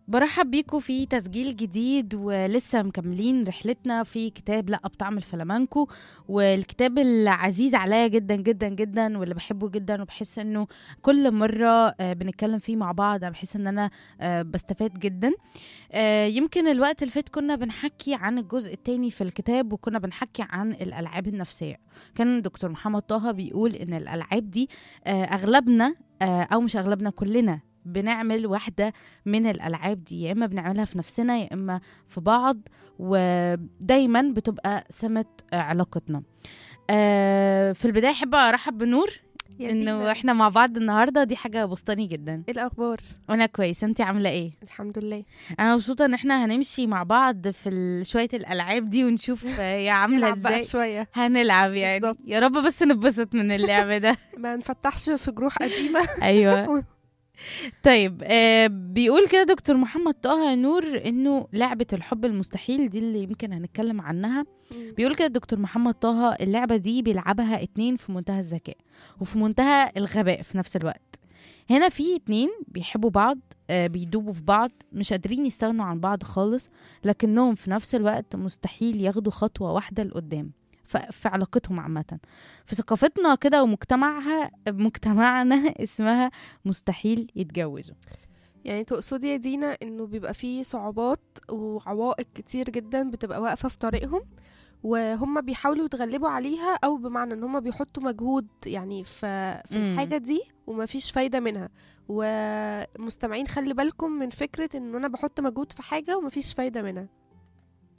برحب بيكم في تسجيل جديد ولسه مكملين رحلتنا في كتاب لا بطعم الفلامانكو والكتاب العزيز عليا جدا جدا جدا واللي بحبه جدا وبحس انه كل مره آه، بنتكلم فيه مع بعض أنا بحس ان انا آه، بستفاد جدا آه، يمكن الوقت اللي فات كنا بنحكي عن الجزء الثاني في الكتاب وكنا بنحكي عن الالعاب النفسيه كان دكتور محمد طه بيقول ان الالعاب دي آه، اغلبنا آه، او مش اغلبنا كلنا بنعمل واحدة من الألعاب دي يا إما بنعملها في نفسنا يا إما في بعض ودايما بتبقى سمة آه، علاقتنا آه، في البداية أحب أرحب بنور يا إنه دينا، إحنا مع بعض النهاردة دي حاجة بسطاني جدا ايه الاخبار وأنا كويس أنتي عاملة إيه؟ الحمد لله أنا مبسوطة إن إحنا هنمشي مع بعض في ال- شوية الألعاب دي ونشوف آه، هي عاملة نلعب بقى إزاي شويه هنلعب يعني بالظبط. يا رب بس نتبسط من اللعب ده ما نفتحش في جروح قديمه ايوه طيب آه بيقول كده دكتور محمد طه نور انه لعبه الحب المستحيل دي اللي يمكن هنتكلم عنها بيقول كده دكتور محمد طه اللعبه دي بيلعبها اتنين في منتهى الذكاء وفي منتهى الغباء في نفس الوقت هنا في اتنين بيحبوا بعض آه بيدوبوا في بعض مش قادرين يستغنوا عن بعض خالص لكنهم في نفس الوقت مستحيل ياخدوا خطوه واحده لقدام ف- في علاقتهم عامة في ثقافتنا كده ومجتمعها مجتمعنا اسمها مستحيل يتجوزوا يعني تقصدي يا دينا انه بيبقى فيه صعوبات وعوائق كتير جدا بتبقى واقفه في طريقهم وهم بيحاولوا يتغلبوا عليها او بمعنى ان هم بيحطوا مجهود يعني في في مم. الحاجه دي ومفيش فايده منها ومستمعين خلي بالكم من فكره ان انا بحط مجهود في حاجه ومفيش فايده منها